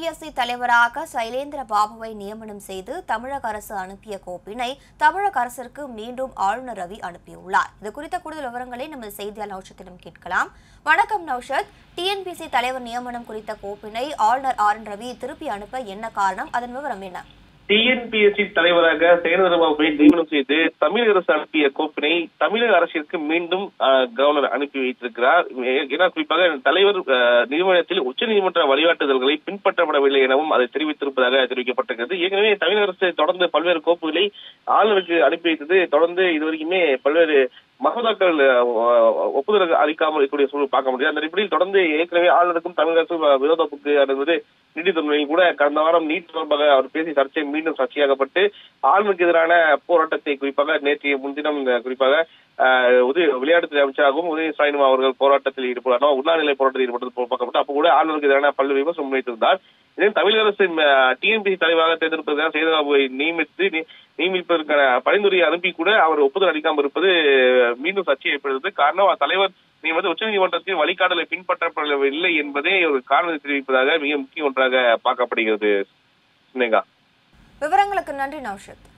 TNPSC தலைவராக சைலேந்திர பாபுவை நியமனம் செய்து தமிழக அரசு அனுப்பிய கோப்பினை தமிழக அரசிற்கு மீண்டும் ஆளுநர் ரவி அனுப்பியுள்ளார் இது குறித்த கூடுதல் விவரங்களை நமது செய்தியாளர் நௌஷத்திடம் கேட்கலாம் வணக்கம் நௌஷத் டிஎன்பிஎஸ்சி தலைவர் நியமனம் குறித்த கோப்பினை ஆளுநர் ஆர் என் ரவி திருப்பி அனுப்ப என்ன காரணம் அதன் விவரம் என்ன டிஎன்பிஎஸ்சி தலைவராக சேகரபாபுவை நியமனம் செய்து தமிழக அரசு அனுப்பிய கோப்பினை தமிழக அரசிற்கு மீண்டும் அஹ், கவர்னர் அனுப்பி வைத்திருக்கிறார் ஏ- ஏன்னா குறிப்பாக தலைவர் அஹ், நியமனத்தில் உச்சநீதிமன்ற வழிகாட்டுதல்களை பின்பற்றப்படவில்லை எனவும் அதை தெரிவித்திருப்பதாக தெரிவிக்கப்பட்டிருக்கிறது ஏற்கனவே தமிழக அரசு தொடர்ந்து பல்வேறு கோப்புகளை ஆளுநருக்கு அனுப்பி வைத்தது தொடர்ந்து இதுவரைக்குமே பல்வேறு மசோதாக்கள் அஹ், ஒப்புதல் அளிக்காமல் இருக்கக்கூடிய சூழல் பார்க்க முடியாது அந்த அடிப்படையில் தொடர்ந்து ஏற்கனவே ஆளுநருக்கும் தமிழக அரசும் விரோத போக்கு என்பது நீதித்துறையில் கூட கடந்த வாரம் நீட் தொடர்பாக அவர் பேசிய சர்ச்சை மீண்டும் சர்ச்சையாகப்பட்டு ஆளுநருக்கு எதிரான போராட்டத்தை குறிப்பாக நேற்றைய முன்தினம் அஹ், குறிப்பாக அஹ், உதய விளையாட்டுத்துறை அமைச்சராகவும் உதய ஸ்டாலின் அவர்கள் போராட்டத்தில் ஈடுபடாரோ உண்ணாநிலை போராட்டத்தில் ஈடுபட்டது போல் பார்க்கப்பட்டு அப்போ கூட ஆளுநருக்கு எதிரான பல்வேறு விமர்சனம் முன்வைத்திருந்தார் இதே தமிழக அரசு டிஎன்பிசி தலைவராக தேர்ந்தெடுப்பதற்காக சேதுபாபுவை நியமித்து நி- நியமிப்பதற்கான பரிந்துரையை அனுப்பி கூட அவர் ஒப்புதல் அளிக்காமல் இருப்பது மீண்டும் சர்ச்சை ஏற்படுகிறது காரணம் தலைவர் நீ வந்து உச்சநீதிமன்றத்தின் வழிகாட்டலை பின்பற்றப்படவில்லை என்பதே ஒரு காரணத்தை தெரிவிப்பதாக மிக முக்கிய ஒன்றாக பார்க்கப்படுகிறது சினேகா விவரங்களுக்கு நன்றி நௌஷத்